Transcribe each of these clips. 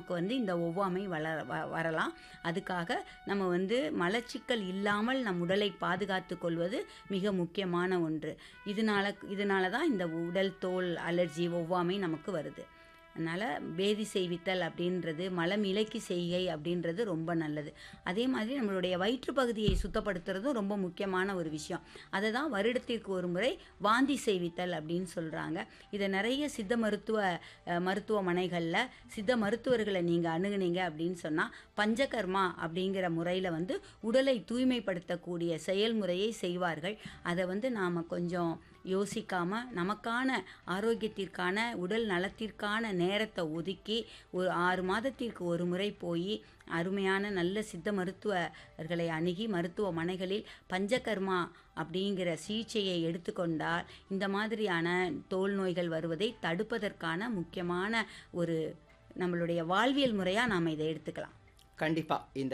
நமக்கு வந்து இந்த ஒவ்வாமை வளர வ- வரலாம் அதுக்காக நம்ம வந்து மலச்சிக்கல் இல்லாமல் நம் உடலை பாதுகாத்து கொள்வது மிக முக்கியமான ஒன்று இதனால இதனால தான் இந்த உடல் தோல் அலர்ஜி ஒவ்வாமை நமக்கு வருது அதனால் பேதி செய்வித்தல் அப்படின்றது மலம் இலக்கி செய்கை அப்படின்றது ரொம்ப நல்லது அதே மாதிரி நம்மளுடைய வயிற்று பகுதியை சுத்தப்படுத்துறதும் ரொம்ப முக்கியமான ஒரு விஷயம் அதை தான் வருடத்திற்கு ஒரு முறை வாந்தி செய்வித்தல் அப்படின்னு சொல்கிறாங்க இதை நிறைய சித்த மருத்துவ அஹ், மருத்துவமனைகளில் சித்த மருத்துவர்களை நீங்கள் அணுகுனீங்க அப்படின்னு சொன்னால் பஞ்சகர்மா அப்படிங்கிற முறையில் வந்து உடலை தூய்மைப்படுத்தக்கூடிய செயல்முறையை செய்வார்கள் அதை வந்து நாம் கொஞ்சம் யோசிக்காம நமக்கான ஆரோக்கியத்திற்கான உடல் நலத்திற்கான நேரத்தை ஒதுக்கி ஒரு ஆறு மாதத்திற்கு ஒரு முறை போய் அருமையான நல்ல சித்த மருத்துவர்களை அணுகி மருத்துவமனைகளில் பஞ்சகர்மா அப்படிங்கிற சிகிச்சையை எடுத்துக்கொண்டால் இந்த மாதிரியான தோல் நோய்கள் வருவதை தடுப்பதற்கான முக்கியமான ஒரு நம்மளுடைய வாழ்வியல் முறையாக நாம் இதை எடுத்துக்கலாம் கண்டிப்பா இந்த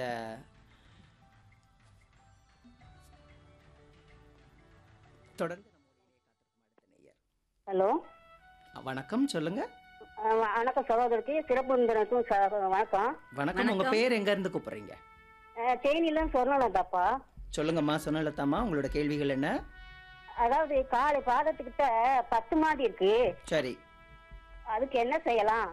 தொடர்ந்து ஹலோ வணக்கம் சொல்லுங்க அஹ் வணக்கம் சகோதரருக்கு சிறப்பு நிறுவனத்துக்கும் ச- வணக்கம் வணக்கம் உங்க வணக்கம். பேர் எங்க இருந்து கூப்பிடுறீங்க அஹ் தேனியில சொன்னதாப்பா சொல்லுங்கம்மா சொன்னலத்தாம்மா உங்களோட கேள்விகள் என்ன அதாவது காலை பாதத்துக்கிட்ட பத்து மாதிரி இருக்கு சரி அதுக்கு என்ன செய்யலாம்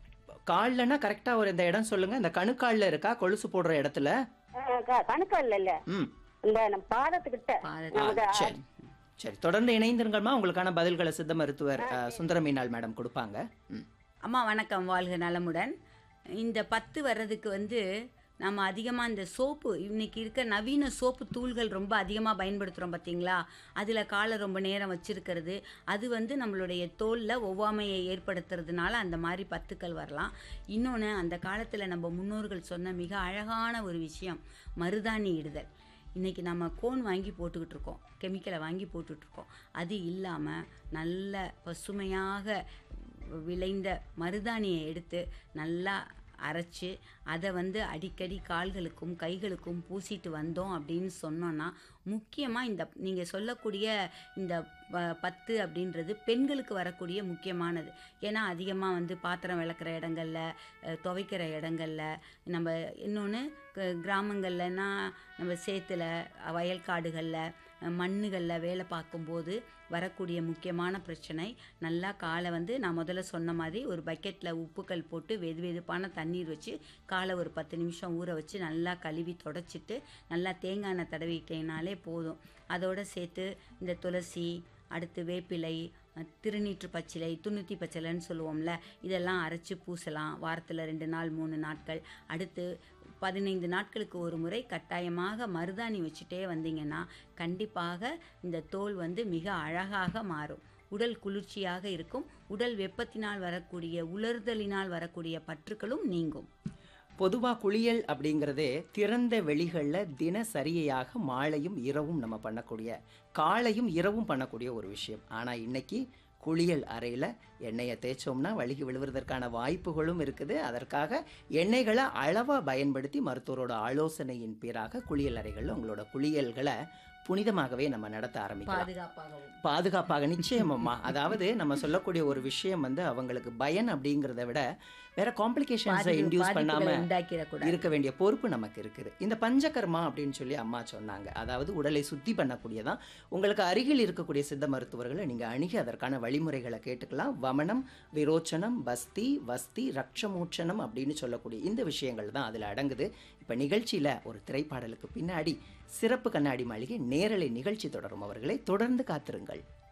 கால்லனா கரெக்டா ஒரு இந்த இடம் சொல்லுங்க இந்த கணுக்கால்ல இருக்கா கொலுசு போடுற இடத்துல அஹ் க- கணுக்கல்ல இல்ல ம் இந்த நம்ம பாதத்துக்கிட்ட பாதத்து- ஆ, நமது சரி சரி தொடர்ந்து இணைந்திருங்கம்மா உங்களுக்கான பதில்களை சித்த மருத்துவர் அஹ், சுந்தர மீனாள் மேடம் கொடுப்பாங்க ம் அம்மா வணக்கம் வாழ்க நலமுடன் இந்த பத்து வர்றதுக்கு வந்து நம்ம அதிகமாக இந்த சோப்பு இன்னைக்கு இருக்க நவீன சோப்பு தூள்கள் ரொம்ப அதிகமாக பயன்படுத்துகிறோம் பார்த்தீங்களா அதில் காலை ரொம்ப நேரம் வச்சிருக்கிறது அது வந்து நம்மளுடைய தோலில் ஒவ்வாமையை ஏற்படுத்துறதுனால அந்த மாதிரி பத்துக்கள் வரலாம் இன்னொன்று அந்த காலத்தில் நம்ம முன்னோர்கள் சொன்ன மிக அழகான ஒரு விஷயம் மருதாணி இடுதல் இன்றைக்கி நம்ம கோன் வாங்கி போட்டுக்கிட்டு இருக்கோம் கெமிக்கலை வாங்கி போட்டுட்ருக்கோம் அது இல்லாமல் நல்ல பசுமையாக விளைந்த மருதாணியை எடுத்து நல்லா அரைச்சு அதை வந்து அடிக்கடி கால்களுக்கும் கைகளுக்கும் பூசிட்டு வந்தோம் அப்படின்னு சொன்னோன்னா முக்கியமாக இந்த நீங்கள் சொல்லக்கூடிய இந்த ப- பத்து அப்படின்றது பெண்களுக்கு வரக்கூடிய முக்கியமானது ஏன்னா அதிகமாக வந்து பாத்திரம் விளக்குற இடங்கள்ல அஹ், துவைக்கிற இடங்கள்ல நம்ம இன்னொன்று கிராமங்கள்லனா நம்ம சேத்துல வயல்காடுகளில் மண்ணுகளில் வேலை பார்க்கும்போது வரக்கூடிய முக்கியமான பிரச்சனை நல்லா காலை வந்து நான் முதல்ல சொன்ன மாதிரி ஒரு பக்கெட்டில் உப்புக்கல் போட்டு வெது வெதுப்பான தண்ணீர் வச்சு காலை ஒரு பத்து நிமிஷம் ஊற வச்சு நல்லா கழுவி தொடச்சிட்டு நல்லா தேங்காய் எண்ணெய் தடவிட்டேனாலே போதும் அதோடு சேர்த்து இந்த துளசி அடுத்து வேப்பிலை அஹ், திருநீற்று பச்சிலை துண்ணூற்றி பச்சிலைன்னு சொல்லுவோம்ல இதெல்லாம் அரைச்சி பூசலாம் வாரத்தில் ரெண்டு நாள் மூணு நாட்கள் அடுத்து பதினைந்து நாட்களுக்கு ஒரு முறை கட்டாயமாக மருதாணி வச்சுட்டே வந்தீங்கன்னா கண்டிப்பாக இந்த தோல் வந்து மிக அழகாக மாறும் உடல் குளிர்ச்சியாக இருக்கும் உடல் வெப்பத்தினால் வரக்கூடிய உலர்தலினால் வரக்கூடிய பற்றுக்களும் நீங்கும் பொதுவா குளியல் அப்படிங்கிறதே திறந்த வெளிகளில் தினசரியாக மாலையும் இரவும் நம்ம பண்ணக்கூடிய காலையும் இரவும் பண்ணக்கூடிய ஒரு விஷயம் ஆனால் இன்னைக்கு குளியல் அறையில் எண்ணெயை தேய்ச்சோம்னா வழுகி விழுவதற்கான வாய்ப்புகளும் இருக்குது அதற்காக எண்ணெய்களை அளவாக பயன்படுத்தி மருத்துவரோட ஆலோசனையின் பேராக குளியல் அறைகளில் உங்களோட குளியல்களை புனிதமாகவே நம்ம நடத்த ஆரம்பிக்கலாம் பாதுகாப்பாகவும் பாதுகாப்பாக நிச்சயமம்மா அதாவது நம்ம சொல்லக்கூடிய ஒரு விஷயம் வந்து அவங்களுக்கு பயன் அப்படிங்கிறத விட வேற காம்ப்ளிகேஷன்ஸை இன்டியூஸ் பண்ணாம உண்டாக்கிடக்கூடாது இருக்க வேண்டிய பொறுப்பு நமக்கு இருக்குது இந்த பஞ்சகர்மா அப்படின்னு சொல்லி அம்மா சொன்னாங்க அதாவது உடலை சுத்தி பண்ணக்கூடியதான் உங்களுக்கு அருகில் இருக்கக்கூடிய சித்த மருத்துவர்களை நீங்க அணுகி அதற்கான வழிமுறைகளை கேட்டுக்கலாம் வமனம் விரோச்சனம் பஸ்தி வஸ்தி ரக்ஷமோச்சனம் அப்படின்னு சொல்லக்கூடிய இந்த விஷயங்கள் தான் அதில் அடங்குது இப்போ நிகழ்ச்சியில ஒரு திரைப்பாடலுக்கு பின்னாடி சிறப்பு கண்ணாடி மாளிகை நேரலை நிகழ்ச்சி தொடரும் அவர்களை தொடர்ந்து காத்திருங்கள்